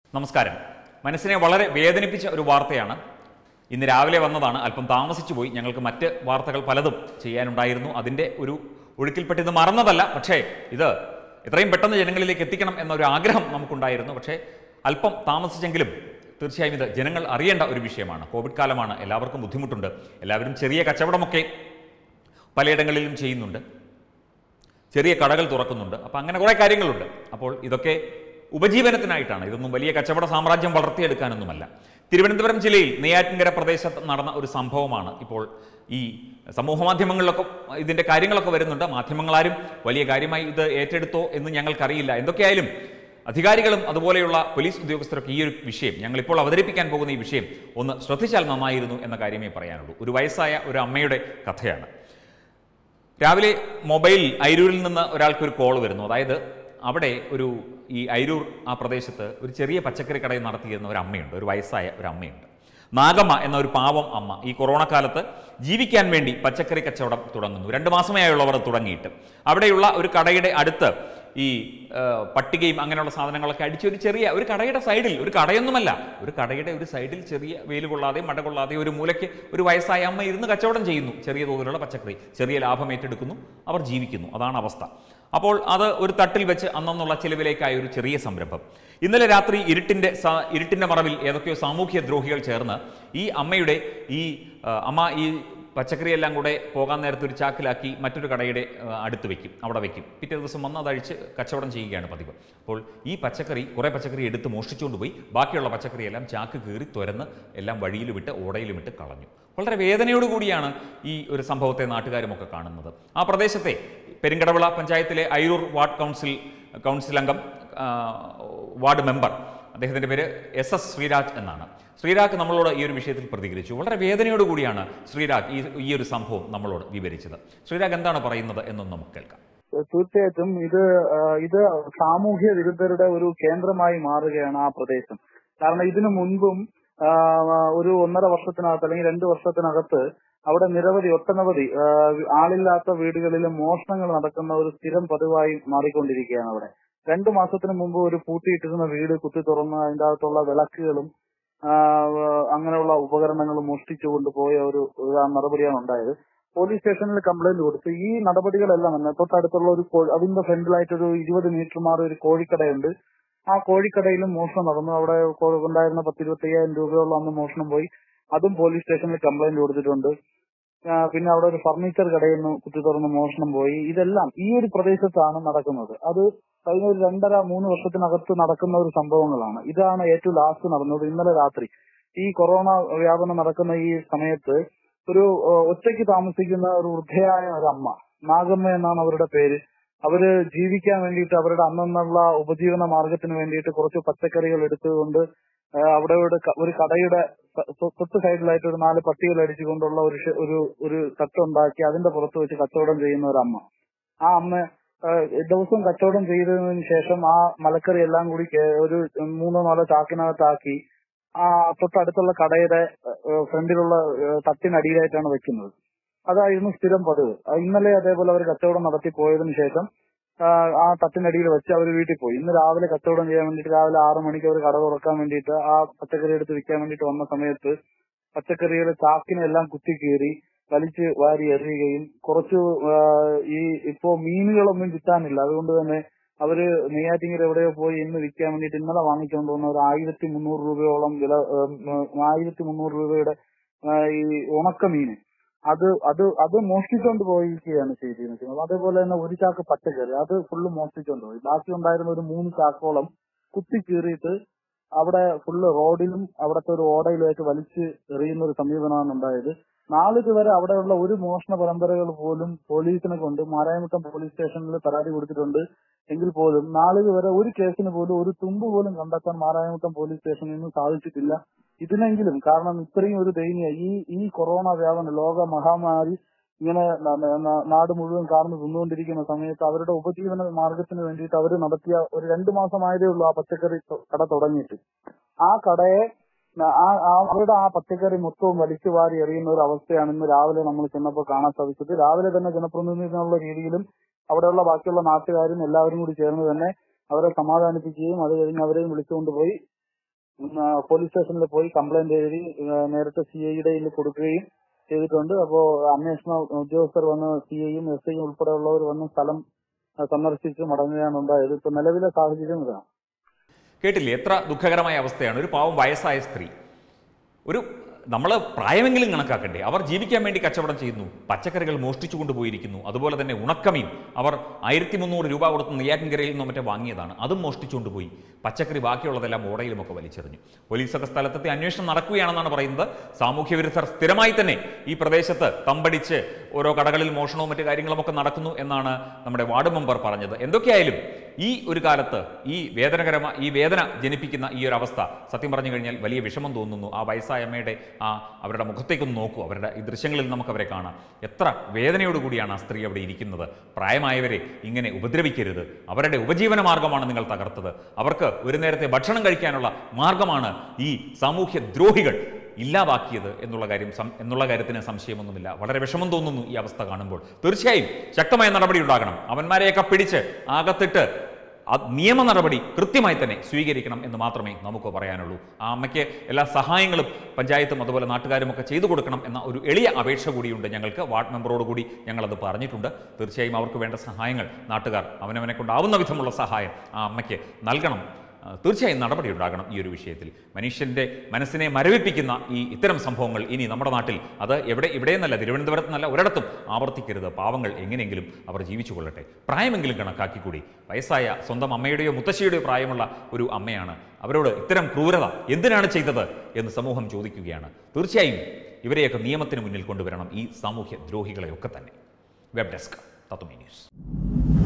നമസ്കാരം മനസ്സിനെ വളരെ വേദനിപ്പിച്ച ഒരു വാർത്തയാണ് ഇന്ന് രാവിലെ വന്നതാണ് അല്പം താമസിച്ചു പോയി ഞങ്ങൾക്ക് മറ്റ് വാർത്തകൾ പലതും ചെയ്യാനുണ്ടായിരുന്നു അതിൻ്റെ ഒരു ഒഴുക്കിൽപ്പെട്ട് ഇത് മറന്നതല്ല പക്ഷേ ഇത് എത്രയും പെട്ടെന്ന് ജനങ്ങളിലേക്ക് എത്തിക്കണം എന്നൊരു ആഗ്രഹം നമുക്കുണ്ടായിരുന്നു പക്ഷേ അല്പം താമസിച്ചെങ്കിലും തീർച്ചയായും ഇത് ജനങ്ങൾ അറിയേണ്ട ഒരു വിഷയമാണ് കോവിഡ് കാലമാണ് എല്ലാവർക്കും ബുദ്ധിമുട്ടുണ്ട് എല്ലാവരും ചെറിയ കച്ചവടമൊക്കെ പലയിടങ്ങളിലും ചെയ്യുന്നുണ്ട് ചെറിയ കടകൾ തുറക്കുന്നുണ്ട് അപ്പോൾ അങ്ങനെ കുറേ കാര്യങ്ങളുണ്ട് അപ്പോൾ ഇതൊക്കെ ഉപജീവനത്തിനായിട്ടാണ് ഇതൊന്നും വലിയ കച്ചവട സാമ്രാജ്യം വളർത്തിയെടുക്കാനൊന്നുമല്ല തിരുവനന്തപുരം ജില്ലയിൽ നെയ്യാറ്റിൻകര പ്രദേശത്ത് നടന്ന ഒരു സംഭവമാണ് ഇപ്പോൾ ഈ സമൂഹ മാധ്യമങ്ങളിലൊക്കെ ഇതിൻ്റെ കാര്യങ്ങളൊക്കെ വരുന്നുണ്ട് മാധ്യമങ്ങളാരും വലിയ കാര്യമായി ഇത് ഏറ്റെടുത്തോ എന്ന് ഞങ്ങൾക്കറിയില്ല എന്തൊക്കെയായാലും അധികാരികളും അതുപോലെയുള്ള പോലീസ് ഉദ്യോഗസ്ഥരൊക്കെ ഈ ഒരു വിഷയം ഞങ്ങളിപ്പോൾ അവതരിപ്പിക്കാൻ പോകുന്ന ഈ വിഷയം ഒന്ന് ശ്രദ്ധിച്ചാൽ നന്നായിരുന്നു എന്ന കാര്യമേ പറയാനുള്ളൂ ഒരു വയസ്സായ ഒരു അമ്മയുടെ കഥയാണ് രാവിലെ മൊബൈൽ അയിരൂരിൽ നിന്ന് ഒരാൾക്കൊരു കോൾ വരുന്നു അതായത് അവിടെ ഒരു ഈ അയിരൂർ ആ പ്രദേശത്ത് ഒരു ചെറിയ പച്ചക്കറി കടയിൽ നടത്തിയിരുന്ന ഒരു അമ്മയുണ്ട് ഒരു വയസ്സായ ഒരു അമ്മയുണ്ട് നാഗമ്മ എന്ന ഒരു പാവം അമ്മ ഈ കൊറോണ കാലത്ത് ജീവിക്കാൻ വേണ്ടി പച്ചക്കറി കച്ചവടം തുടങ്ങുന്നു രണ്ട് മാസമേ ആയുള്ളവർ തുടങ്ങിയിട്ട് അവിടെയുള്ള ഒരു കടയുടെ അടുത്ത് ഈ ആ, പട്ടികയും അങ്ങനെയുള്ള സാധനങ്ങളൊക്കെ അടിച്ച് ഒരു ചെറിയ ഒരു കടയുടെ സൈഡിൽ ഒരു കടയൊന്നുമല്ല ഒരു കടയുടെ ഒരു സൈഡിൽ ചെറിയ വെയിൽ കൊള്ളാതെ മഴ കൊള്ളാതെ ഒരു മൂലയ്ക്ക് ഒരു വയസ്സായ അമ്മ ഇരുന്ന് കച്ചവടം ചെയ്യുന്നു ചെറിയ തോതിലുള്ള പച്ചക്കറി ചെറിയ ലാഭം ഏറ്റെടുക്കുന്നു അവർ ജീവിക്കുന്നു അതാണ് അവസ്ഥ അപ്പോൾ അത് ഒരു തട്ടിൽ വെച്ച് അന്നുള്ള ചിലവിലേക്കായ ഒരു ചെറിയ സംരംഭം ഇന്നലെ രാത്രി ഇരുട്ടിന്റെ സ- ഇരുട്ടിന്റെ മറവിൽ ഏതൊക്കെയോ സാമൂഹ്യ ദ്രോഹികൾ ചേർന്ന് ഈ അമ്മയുടെ ഈ ആ, അമ്മ ഈ പച്ചക്കറിയെല്ലാം കൂടെ പോകാൻ നേരത്തെ ഒരു ചാക്കിലാക്കി മറ്റൊരു കടയുടെ ആ, അടുത്ത് വെക്കും അവിടെ വെക്കും പിറ്റേ ദിവസം വന്ന് അതഴിച്ച് കച്ചവടം ചെയ്യുകയാണ് പതിവ് അപ്പോൾ ഈ പച്ചക്കറി കുറേ പച്ചക്കറി എടുത്ത് മോഷ്ടിച്ചുകൊണ്ട് പോയി ബാക്കിയുള്ള പച്ചക്കറിയെല്ലാം ചാക്ക് കീറി തുരന്ന് എല്ലാം വഴിയിൽ വിട്ട് ഓടയിലും വിട്ട് കളഞ്ഞു വളരെ വേദനയോടുകൂടിയാണ് ഈ ഒരു സംഭവത്തെ നാട്ടുകാരുമൊക്കെ കാണുന്നത് ആ പ്രദേശത്തെ പെരിങ്കടവിള പഞ്ചായത്തിലെ അയിരൂർ വാർഡ് കൗൺസിൽ കൗൺസിൽ അംഗം ആ, വാർഡ് മെമ്പർ അദ്ദേഹത്തിൻ്റെ പേര് എസ് എസ് ശ്രീരാജ് എന്നാണ് ശ്രീരാഗ് നമ്മളോട് ഈ ഒരു വിഷയത്തിൽ പ്രതികരിച്ചു വളരെ വേദനയോടുകൂടിയാണ് ശ്രീരാഗ് ഈ ഈ ഒരു സംഭവം നമ്മളോട് വിവരിച്ചത് ശ്രീരാഗ് എന്താണ് പറയുന്നത് എന്നൊന്ന് നമുക്ക് കേൾക്കാം തീർച്ചയായിട്ടും ഇത് ആ, ഇത് സാമൂഹ്യ വിരുദ്ധരുടെ ഒരു കേന്ദ്രമായി മാറുകയാണ് ആ പ്രദേശം കാരണം ഇതിനു മുൻപും ആ, ഒരു ഒന്നര വർഷത്തിനകത്ത് അല്ലെങ്കിൽ രണ്ട് വർഷത്തിനകത്ത് അവിടെ നിരവധി ഒട്ടനവധി ആ, ആളില്ലാത്ത വീടുകളിൽ മോഷണങ്ങൾ നടക്കുന്ന ഒരു സ്ഥിരം പതിവായി മാറിക്കൊണ്ടിരിക്കുകയാണ് അവിടെ രണ്ടു മാസത്തിന് മുമ്പ് ഒരു പൂട്ടിയിട്ടിരുന്ന വീട് കുത്തി തുറന്ന് അതിന്റെ അകത്തുള്ള വിളക്കുകളും ആ, അങ്ങനെയുള്ള ഉപകരണങ്ങളും മോഷ്ടിച്ചു കൊണ്ടുപോയ ഒരു ഒരു നടപടിയാണ് ഉണ്ടായത് പോലീസ് സ്റ്റേഷനിൽ കംപ്ലൈന്റ് കൊടുത്തു ഈ നടപടികളെല്ലാം തന്നെ തൊട്ടടുത്തുള്ള ഒരു കോ- അതിന്റെ ഫ്രണ്ടിലായിട്ട് ഒരു ഇരുപത് മീറ്റർ മാറി ഒരു കോഴിക്കടയുണ്ട് ആ കോഴിക്കടയിലും മോഷണം നടന്നു അവിടെ കൊ- ഉണ്ടായിരുന്ന പത്ത് ഇരുപത്തി അയ്യായിരം രൂപയോളം അന്ന് മോഷണം പോയി അതും പോലീസ് സ്റ്റേഷനിൽ കംപ്ലൈന്റ് കൊടുത്തിട്ടുണ്ട് ആ, പിന്നെ അവിടെ ഒരു ഫർണിച്ചർ കടയിൽ നിന്ന് കുത്തി തുറന്ന് മോഷണം പോയി ഇതെല്ലാം ഈ ഒരു പ്രദേശത്താണ് നടക്കുന്നത് അത് കഴിഞ്ഞ ഒരു രണ്ടര മൂന്ന് വർഷത്തിനകത്ത് നടക്കുന്ന ഒരു സംഭവങ്ങളാണ് ഇതാണ് ഏറ്റവും ലാസ്റ്റ് നടന്നത് ഇന്നലെ രാത്രി ഈ കൊറോണ വ്യാപനം നടക്കുന്ന ഈ സമയത്ത് ഒരു ആ, ഒറ്റയ്ക്ക് താമസിക്കുന്ന ഒരു വൃദ്ധയായ ഒരു അമ്മ നാഗമ്മ എന്നാണ് അവരുടെ പേര് അവര് ജീവിക്കാൻ വേണ്ടിയിട്ട് അവരുടെ അന്നുള്ള ഉപജീവന മാർഗത്തിന് വേണ്ടിയിട്ട് കുറച്ച് പച്ചക്കറികൾ എടുത്തുകൊണ്ട് ആ, അവിടെ ഒരു ക- ഒരു കടയുടെ ത- തൊ- തൊട്ട് സൈഡിലായിട്ട് ഒരു നാല് പട്ടികൾ അടിച്ചുകൊണ്ടുള്ള ഒരു ഷെ- ഒരു ഒരു തട്ടുണ്ടാക്കി അതിന്റെ പുറത്ത് വെച്ച് കച്ചവടം ചെയ്യുന്ന ഒരു അമ്മ ആ അമ്മ ആ, ദിവസം കച്ചവടം ചെയ്തതിനു ശേഷം ആ മലക്കറി എല്ലാം കൂടി കേ- ഒരു മൂന്നോ നാലോ ചാക്കിനകത്താക്കി ആ തൊട്ടടുത്തുള്ള കടയുടെ ഏഹ്, ഫ്രണ്ടിലുള്ള ഏഹ്, തട്ടിനടിയിലായിട്ടാണ് വെക്കുന്നത് അതായിരുന്നു സ്ഥിരം പതിവ് ആ, ഇന്നലെ അതേപോലെ അവർ കച്ചവടം നടത്തി പോയതിനു ശേഷം ആ, ആ തട്ടിനടിയിൽ വെച്ച് അവർ വീട്ടിൽ പോയി ഇന്ന് രാവിലെ കച്ചവടം ചെയ്യാൻ വേണ്ടിയിട്ട് രാവിലെ ആറു മണിക്ക് അവർ കട തുറക്കാൻ വേണ്ടിയിട്ട് ആ പച്ചക്കറി എടുത്ത് വിൽക്കാൻ വേണ്ടിയിട്ട് വന്ന സമയത്ത് പച്ചക്കറിയുടെ ചാക്കിനെ എല്ലാം കുത്തി കീറി വലിച്ച് വാരി എറിയുകയും കുറച്ച് ആ, ഈ ഇപ്പോ മീനുകളൊന്നും കിട്ടാനില്ല അതുകൊണ്ട് തന്നെ അവര് നെയ്യാറ്റിങ്കര എവിടെയോ പോയി ഇന്ന് വിൽക്കാൻ വേണ്ടിയിട്ട് ഇന്നലെ വാങ്ങിച്ചുകൊണ്ട് വന്ന ഒരു ആയിരത്തി മുന്നൂറ് രൂപയോളം വില ആയിരത്തി മുന്നൂറ് രൂപയുടെ ആ, ഈ ഉണക്കമീന് അത് അത് അത് മോഷ്ടിച്ചുകൊണ്ട് പോയിരിക്കുകയാണ് ചെയ്തിരിക്കുന്നത് അതേപോലെ തന്നെ ഒരു ചാക്ക് പച്ചക്കറി അത് ഫുള്ള് മോഷ്ടിച്ചുകൊണ്ട് പോയി ബാക്കി ഉണ്ടായിരുന്ന ഒരു മൂന്ന് ചാക്കോളം കുത്തി കീറിയിട്ട് അവിടെ ഫുള്ള് റോഡിലും അവിടുത്തെ ഒരു ഓടയിലേക്ക് വലിച്ച് എറിയുന്ന ഒരു സമീപനമാണ് ഉണ്ടായത് നാളിതുവരെ അവിടെയുള്ള ഒരു മോഷണ പരമ്പരകൾ പോലും പോലീസിനെ കൊണ്ട് മാരായമുട്ടം പോലീസ് സ്റ്റേഷനിൽ പരാതി കൊടുത്തിട്ടുണ്ട് എങ്കിൽ പോലും നാളിതുവരെ ഒരു കേസിന് പോലും ഒരു തുമ്പ് പോലും കണ്ടെത്താൻ മാരായമുട്ടം പോലീസ് സ്റ്റേഷനിൽ നിന്ന് സാധിച്ചിട്ടില്ല ഇതിനെങ്കിലും കാരണം ഇത്രയും ഒരു ദയനീയ ഈ ഈ കൊറോണ വ്യാപനം ലോക മഹാമാരി ഇങ്ങനെ ന- ന- ന- നാട് മുഴുവൻ കാർന്ന് തിന്നുകൊണ്ടിരിക്കുന്ന സമയത്ത് അവരുടെ ഉപജീവന മാർഗത്തിന് വേണ്ടിയിട്ട് അവർ നടത്തിയ ഒരു രണ്ടു മാസമായതേ ഉള്ളൂ ആ പച്ചക്കറി തൊ- കട തുടങ്ങിയിട്ട് ആ കടയെ ന- ആ ആ- അവരുടെ ആ പച്ചക്കറി മൊത്തവും വലിച്ചു വാരി എറിയുന്ന ഒരു അവസ്ഥയാണ് ഇന്ന് രാവിലെ നമ്മൾ ചെന്നപ്പോൾ കാണാൻ സാധിച്ചത് രാവിലെ തന്നെ ജനപ്രതിനിധി എന്നുള്ള രീതിയിലും അവിടെയുള്ള ബാക്കിയുള്ള നാട്ടുകാരും എല്ലാവരും കൂടി ചേർന്ന് തന്നെ അവരെ സമാധാനിപ്പിക്കുകയും അത് കഴിഞ്ഞ് അവരെയും വിളിച്ചുകൊണ്ടുപോയി ഉം, ആ, പോലീസ് സ്റ്റേഷനിൽ പോയി കംപ്ലൈന്റ് എഴുതി ആ, നേരിട്ട് സി ഐയുടെ കൊടുക്കുകയും ചെയ്തിട്ടുണ്ട് അപ്പോ അന്വേഷണ ഉദ്യോഗസ്ഥർ വന്ന് സി ഐയും എസ് ഐയും ഉൾപ്പെടെയുള്ളവർ വന്ന് സ്ഥലം ആ, സന്ദർശിച്ച് മടങ്ങുകയാണ് ഉണ്ടായത് ഇപ്പൊ നിലവിലെ സാഹചര്യം ഇതാണ് കേട്ടില്ലേ എത്ര ദുഃഖകരമായ അവസ്ഥയാണ് ഒരു പാവം വയസ്സായ സ്ത്രീ ഒരു നമ്മൾ പ്രായമെങ്കിലും കണക്കാക്കണ്ടേ അവർ ജീവിക്കാൻ വേണ്ടി കച്ചവടം ചെയ്യുന്നു പച്ചക്കറികൾ മോഷ്ടിച്ചു കൊണ്ടുപോയിരിക്കുന്നു അതുപോലെ തന്നെ ഉണക്കമീൻ അവർ ആയിരത്തി മുന്നൂറ് രൂപ കൊടുത്ത് നെയ്യാറ്റിൻകരയിൽ നിന്നോ മറ്റോ വാങ്ങിയതാണ് അതും മോഷ്ടിച്ചുകൊണ്ട് പോയി പച്ചക്കറി ബാക്കിയുള്ളതെല്ലാം ഓടയിലുമൊക്കെ വലിച്ചെറിഞ്ഞു പോലീസൊക്കെ സ്ഥലത്തെത്തി അന്വേഷണം നടക്കുകയാണെന്നാണ് പറയുന്നത് സാമൂഹ്യ വിരുദ്ധർ സ്ഥിരമായി തന്നെ ഈ പ്രദേശത്ത് തമ്പടിച്ച് ഓരോ കടകളിൽ മോഷണവും മറ്റു കാര്യങ്ങളുമൊക്കെ നടക്കുന്നു എന്നാണ് നമ്മുടെ വാർഡ് മെമ്പർ പറഞ്ഞത് എന്തൊക്കെയായാലും ഈ ഒരു കാലത്ത് ഈ വേദനകരമായ ഈ വേദന ജനിപ്പിക്കുന്ന ഈ ഒരു അവസ്ഥ സത്യം പറഞ്ഞു കഴിഞ്ഞാൽ വലിയ വിഷമം തോന്നുന്നു ആ വയസ്സായ അമ്മയുടെ ആ അവരുടെ മുഖത്തേക്കൊന്ന് നോക്കൂ അവരുടെ ഈ ദൃശ്യങ്ങളിൽ നമുക്ക് അവരെ കാണാം എത്ര വേദനയോടുകൂടിയാണ് ആ സ്ത്രീ അവിടെ ഇരിക്കുന്നത് പ്രായമായവരെ ഇങ്ങനെ ഉപദ്രവിക്കരുത് അവരുടെ ഉപജീവന മാർഗമാണ് നിങ്ങൾ തകർത്തത് അവർക്ക് ഒരു നേരത്തെ ഭക്ഷണം കഴിക്കാനുള്ള മാർഗമാണ് ഈ സാമൂഹ്യ ദ്രോഹികൾ ഇല്ലാതാക്കിയത് എന്നുള്ള കാര്യം സം- എന്നുള്ള കാര്യത്തിന് സംശയമൊന്നുമില്ല വളരെ വിഷമം തോന്നുന്നു ഈ അവസ്ഥ കാണുമ്പോൾ തീർച്ചയായും ശക്തമായ നടപടി ഉണ്ടാകണം അവന്മാരെയൊക്കെ പിടിച്ച് അകത്തിട്ട് ആ നിയമ നടപടി കൃത്യമായി തന്നെ സ്വീകരിക്കണം എന്ന് മാത്രമേ നമുക്ക് പറയാനുള്ളൂ ആ അമ്മയ്ക്ക് എല്ലാ സഹായങ്ങളും പഞ്ചായത്തും അതുപോലെ നാട്ടുകാരും ഒക്കെ ചെയ്തു കൊടുക്കണം എന്ന ഒരു എളിയ അപേക്ഷ കൂടിയുണ്ട് ഞങ്ങൾക്ക് വാർഡ് മെമ്പറോട് കൂടി ഞങ്ങളത് പറഞ്ഞിട്ടുണ്ട് തീർച്ചയായും അവർക്ക് വേണ്ട സഹായങ്ങൾ നാട്ടുകാർ അവനവനെ കൊണ്ടാവുന്ന വിധമുള്ള സഹായം ആ അമ്മയ്ക്ക് നൽകണം ആ, തീർച്ചയായും നടപടി ഉണ്ടാകണം ഈ ഒരു വിഷയത്തിൽ മനുഷ്യന്റെ മനസ്സിനെ മരവിപ്പിക്കുന്ന ഈ ഇത്തരം സംഭവങ്ങൾ ഇനി നമ്മുടെ നാട്ടിൽ അത് എവിടെ ഇവിടെയെന്നല്ല തിരുവനന്തപുരത്ത് നല്ല ഒരിടത്തും ആവർത്തിക്കരുത് പാവങ്ങൾ എങ്ങനെയെങ്കിലും അവർ ജീവിച്ചു കൊള്ളട്ടെ പ്രായമെങ്കിലും കണക്കാക്കിക്കൂടി വയസ്സായ സ്വന്തം അമ്മയുടെയോ മുത്തശ്ശിയുടെയോ പ്രായമുള്ള ഒരു അമ്മയാണ് അവരോട് ഇത്തരം ക്രൂരത എന്തിനാണ് ചെയ്തത് എന്ന് സമൂഹം ചോദിക്കുകയാണ് തീർച്ചയായും ഇവരെയൊക്കെ നിയമത്തിന് മുന്നിൽ കൊണ്ടുവരണം ഈ സാമൂഹ്യ ദ്രോഹികളെയൊക്കെ തന്നെ വെബ് ഡെസ്ക് തത്വമേ ന്യൂസ്